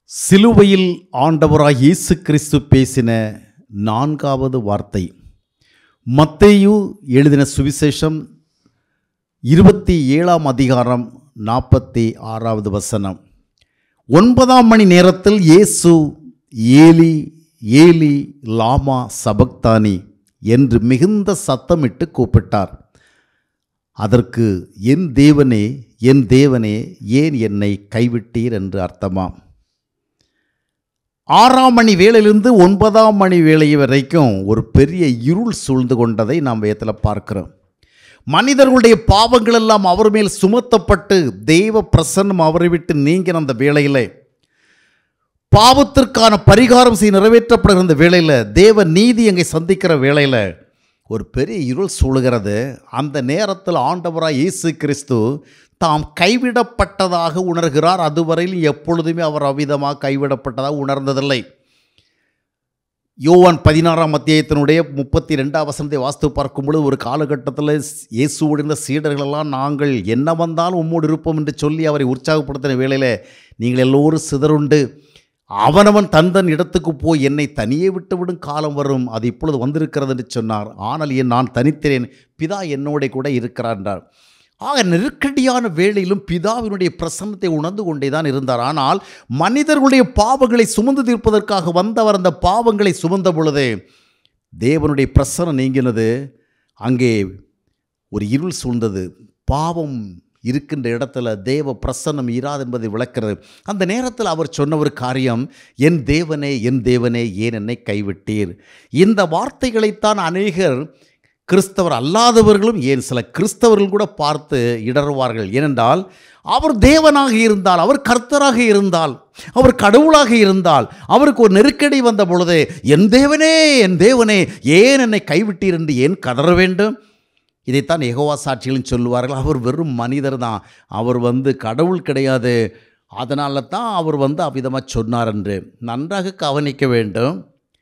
சிலுவையில் ஆண்டவராய் இயேசு கிறிஸ்து பேசின நான்காவது வார்த்தை மத்தேயு எழுதின சுவிசேஷம் இருபத்தி ஏழாம் அதிகாரம் நாற்பத்தி ஆறாவது வசனம் ஒன்பதாம் மணி நேரத்தில் இயேசு ஏலி ஏலி லாமா சபக்தானி என்று மிகுந்த சத்தமிட்டு கூப்பிட்டார் அதற்கு என் தேவனே என் தேவனே ஏன் என்னை கைவிட்டீர் என்று அர்த்தமாம் ஆறாம் மணி வேளையிலிருந்து ஒன்பதாம் மணி வேளை வரைக்கும் ஒரு பெரிய இருள் சூழ்ந்து கொண்டதை நாம் வேதத்தில் பார்க்கிறோம் மனிதர்களுடைய பாவங்கள் எல்லாம் அவர் மேல் சுமத்தப்பட்டு தெய்வ பிரசன்னம் அவரை விட்டு நீங்கின அந்த வேளையில் பாவத்திற்கான பரிகாரம் செய்ய நிறைவேற்றப்படுகிற இந்த வேளையில் தேவ நீதி அங்கே சந்திக்கிற வேளையில் ஒரு பெரிய இருள் சூழுகிறது அந்த நேரத்தில் ஆண்டவராக இயேசு கிறிஸ்து தாம் கைவிடப்பட்டதாக உணர்கிறார் அதுவரையில் எப்பொழுதுமே அவர் அவ்விதமாக கைவிடப்பட்டதாக உணர்ந்ததில்லை யோவான் பதினாறாம் அத்தியாயத்தினுடைய முப்பத்தி ரெண்டாம் வசனத்தை வாஸ்து பார்க்கும் பொழுது ஒரு காலகட்டத்தில் இயேசுவோடு சீடர்களெல்லாம் நாங்கள் என்ன வந்தாலும் உம்மோடு இருப்போம் என்று சொல்லி அவரை உற்சாகப்படுத்தின வேளையில் நீங்கள் எல்லோரும் சிதறுண்டு அவனவன் தன் தன் இடத்துக்கு போய் என்னை தனியே விட்டுவிடும் காலம் வரும் அது இப்பொழுது வந்திருக்கிறது என்று சொன்னார் ஆனால் ஏன் நான் தனித்திறேன் பிதா என்னோட கூட இருக்கிறார் என்றார் ஆக நெருக்கடியான வேளையிலும் பிதாவினுடைய பிரசன்னத்தை உணர்ந்து கொண்டே தான் இருந்தார் ஆனால் மனிதர்களுடைய பாவங்களை சுமந்து தீர்ப்பதற்காக வந்தவர் அந்த பாவங்களை சுமந்த பொழுது தேவனுடைய பிரசனம் நீங்கினது அங்கே ஒரு இருள் சூழ்ந்தது பாவம் இருக்கின்ற இடத்துல தேவ பிரசன்னம் இராது என்பதை விளக்கிறது அந்த நேரத்தில் அவர் சொன்ன ஒரு காரியம் என் தேவனே என் தேவனே ஏன் என்னை கைவிட்டீர் இந்த வார்த்தைகளைத்தான் அநேகர் கிறிஸ்தவர் அல்லாதவர்களும் ஏன் சில கிறிஸ்தவர்கள் கூட பார்த்து இடறுவார்கள் ஏனென்றால் அவர் தேவனாக இருந்தால் அவர் கர்த்தராக இருந்தால் அவர் கடவுளாக இருந்தால் அவருக்கு ஒரு நெருக்கடி வந்த பொழுது என் தேவனே என் தேவனே ஏன் என்னை கைவிட்டீர் என்று ஏன் கதற வேண்டும் இதைத்தான் எகோவா சாட்சிகளும் சொல்லுவார்கள் அவர் வெறும் மனிதர் தான் அவர் வந்து கடவுள் கிடையாது அதனால தான் அவர் வந்து அவ்விதமாக சொன்னார் என்று நன்றாக கவனிக்க வேண்டும்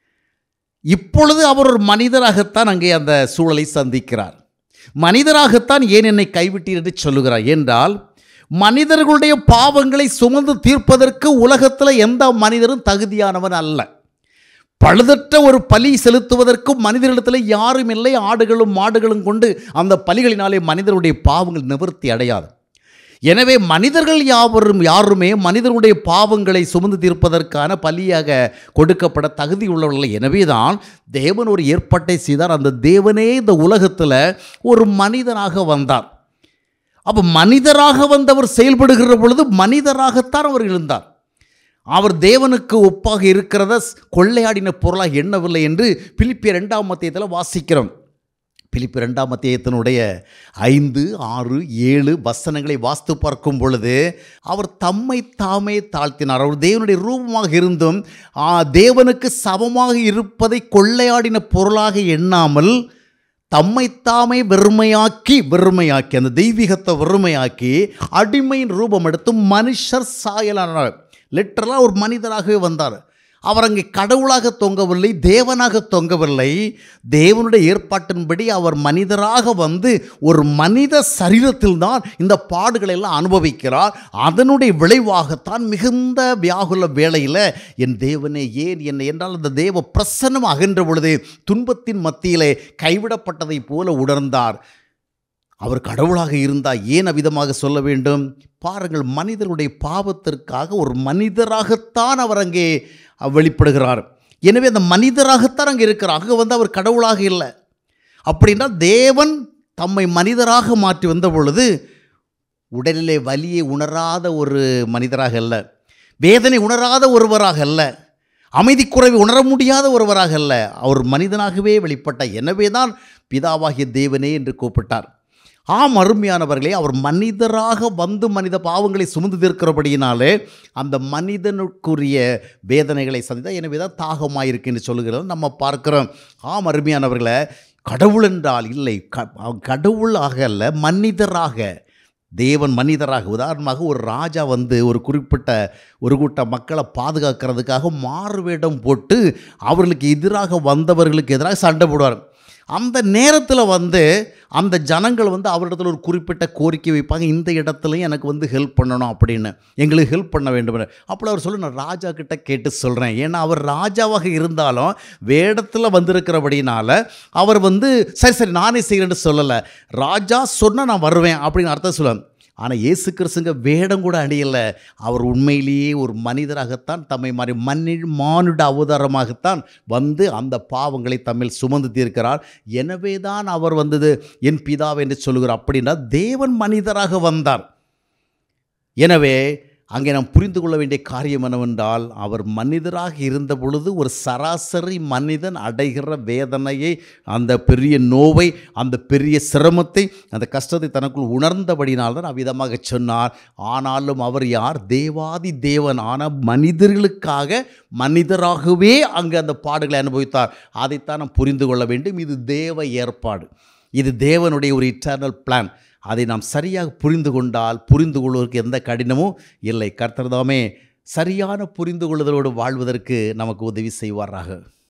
இப்பொழுது அவர் ஒரு மனிதராகத்தான் அங்கே அந்த சூழலை சந்திக்கிறார் மனிதராகத்தான் ஏன் என்னை கைவிட்டீர் என்று சொல்லுகிறார் என்றால் மனிதர்களுடைய பாவங்களை சுமந்து தீர்ப்பதற்கு உலகத்தில் எந்த மனிதரும் தகுதியானவன் அல்ல பழுதற்ற ஒரு பலி செலுத்துவதற்கும் மனிதர்களிடத்தில் யாரும் இல்லை ஆடுகளும் மாடுகளும் கொண்டு அந்த பலிகளினாலே மனிதருடைய பாவங்கள் நிவர்த்தி அடையாது எனவே மனிதர்கள் யாவரும் யாருமே மனிதர்களுடைய பாவங்களை சுமந்து தீர்ப்பதற்கான பலியாக கொடுக்கப்பட தகுதி உள்ளவர்கள் எனவே தான் தேவன் ஒரு ஏற்பாட்டை செய்தார் அந்த தேவனே இந்த உலகத்தில் ஒரு மனிதனாக வந்தார் அப்போ மனிதராக வந்தவர் செயல்படுகிற பொழுது மனிதராகத்தான் அவர் இருந்தார் அவர் தேவனுக்கு ஒப்பாக இருக்கிறத கொள்ளையாடின பொருளாக எண்ணவில்லை என்று பிலிப்பிய ரெண்டாம் மத்தியத்தில் வாசிக்கிறோம் பிலிப்பு ரெண்டாம் அத்தியாயத்தினுடைய ஐந்து ஆறு ஏழு வசனங்களை வாஸ்து பார்க்கும் பொழுது அவர் தம்மை தாமே தாழ்த்தினார் அவர் தேவனுடைய ரூபமாக இருந்தும் ஆ, தேவனுக்கு சமமாக இருப்பதை கொள்ளையாடின பொருளாக எண்ணாமல் தம்மைத்தாமே வெறுமையாக்கி வெறுமையாக்கி அந்த தெய்வீகத்தை வெறுமையாக்கி அடிமையின் ரூபம் எடுத்து மனுஷர் சாயலானார் லிட்டரலாக ஒரு மனிதராகவே வந்தார் அவர் அங்கே கடவுளாக தொங்கவில்லை தேவனாக தொங்கவில்லை தேவனுடைய ஏற்பாட்டின்படி அவர் மனிதராக வந்து ஒரு மனித சரீரத்தில் தான் இந்த பாடுகளை எல்லாம் அனுபவிக்கிறார் அதனுடைய விளைவாகத்தான் மிகுந்த வியாகுல வேளையில் என் தேவனே ஏன் என்னை என்றால் அந்த தேவ பிரசன்னம் அகன்ற பொழுது துன்பத்தின் மத்தியிலே கைவிடப்பட்டதைப் போல உணர்ந்தார் அவர் கடவுளாக இருந்தால் ஏன் அவ்விதமாக சொல்ல வேண்டும் பாருங்கள் மனிதருடைய பாவத்திற்காக ஒரு மனிதராகத்தான் அவர் அங்கே வெளிப்படுகிறார் எனவே அந்த மனிதராகத்தான் அங்கே இருக்கிறார் அங்கே வந்து அவர் கடவுளாக இல்லை அப்படின்னா தேவன் தம்மை மனிதராக மாற்றி வந்த பொழுது உடலிலே வலியை உணராத ஒரு மனிதராக அல்ல வேதனை உணராத ஒருவராக அல்ல அமைதிக்குறைவை உணர முடியாத ஒருவராக அல்ல அவர் மனிதனாகவே வெளிப்பட்டார் எனவே தான் பிதாவாகிய தேவனே என்று கூப்பிட்டார் ஆம் அருமையானவர்களே அவர் மனிதராக வந்து மனித பாவங்களை சுமந்து தீர்க்கிறபடியினாலே அந்த மனிதனுக்குரிய வேதனைகளை சந்தித்தார் எனவே தான் தாகமாயிருக்கு என்று சொல்லுகிறது நம்ம பார்க்கிறோம் ஆம் அருமையானவர்களே கடவுள் என்றால் இல்லை க- கடவுளாக அல்ல மனிதராக தேவன் மனிதராக உதாரணமாக ஒரு ராஜா வந்து ஒரு குறிப்பிட்ட ஒரு கூட்ட மக்களை பாதுகாக்கிறதுக்காக மாறு வேடம் போட்டு அவர்களுக்கு எதிராக வந்தவர்களுக்கு எதிராக சண்டை போடுவார் அந்த நேரத்தில் வந்து அந்த ஜனங்கள் வந்து அவரிடத்துல ஒரு குறிப்பிட்ட கோரிக்கை வைப்பாங்க இந்த இடத்துலையும் எனக்கு வந்து ஹெல்ப் பண்ணணும் அப்படின்னு எங்களுக்கு ஹெல்ப் பண்ண வேண்டும் அப்போ அவர் சொல்லி நான் ராஜா கிட்ட கேட்டு சொல்கிறேன் ஏன்னா அவர் ராஜாவாக இருந்தாலும் வேடத்தில் வந்திருக்கிறபடினால அவர் வந்து சரி சரி நானே செய்கிறேன்னு சொல்லலை ராஜா சொன்னால் நான் வருவேன் அப்படின்னு அர்த்தம் சொல்லுவேன் ஆனால் இயேசு கிறிஸ்துங்க வேடம் கூட அணியலை அவர் உண்மையிலேயே ஒரு மனிதராகத்தான் தம்மை மாறி மன்னி மானுட அவதாரமாகத்தான் வந்து அந்த பாவங்களை தம்மில் சுமந்து தீர்க்கிறார் எனவே தான் அவர் வந்தது என் பிதாவை என்று சொல்லுகிறார் அப்படின்னா தேவன் மனிதராக வந்தார் எனவே அங்கே நாம் புரிந்து கொள்ள வேண்டிய காரியம் என்னவென்றால் அவர் மனிதராக இருந்த பொழுது ஒரு சராசரி மனிதன் அடைகிற வேதனையை அந்த பெரிய நோவை அந்த பெரிய சிரமத்தை அந்த கஷ்டத்தை தனக்குள் உணர்ந்தபடினால்தான் அவ்விதமாக சொன்னார் ஆனாலும் அவர் யார் தேவாதி தேவன் ஆனால் மனிதர்களுக்காக மனிதராகவே அங்கே அந்த பாடுகளை அனுபவித்தார் அதைத்தான் நாம் புரிந்து கொள்ள வேண்டும் இது தேவ ஏற்பாடு இது தேவனுடைய ஒரு இட்டர்னல் பிளான் அதை நாம் சரியாக புரிந்து கொண்டால் புரிந்து கொள்வதற்கு எந்த கடினமும் இல்லை கர்த்தர்தாமே சரியான புரிந்து கொள்ளுதலோடு வாழ்வதற்கு நமக்கு உதவி செய்வாராக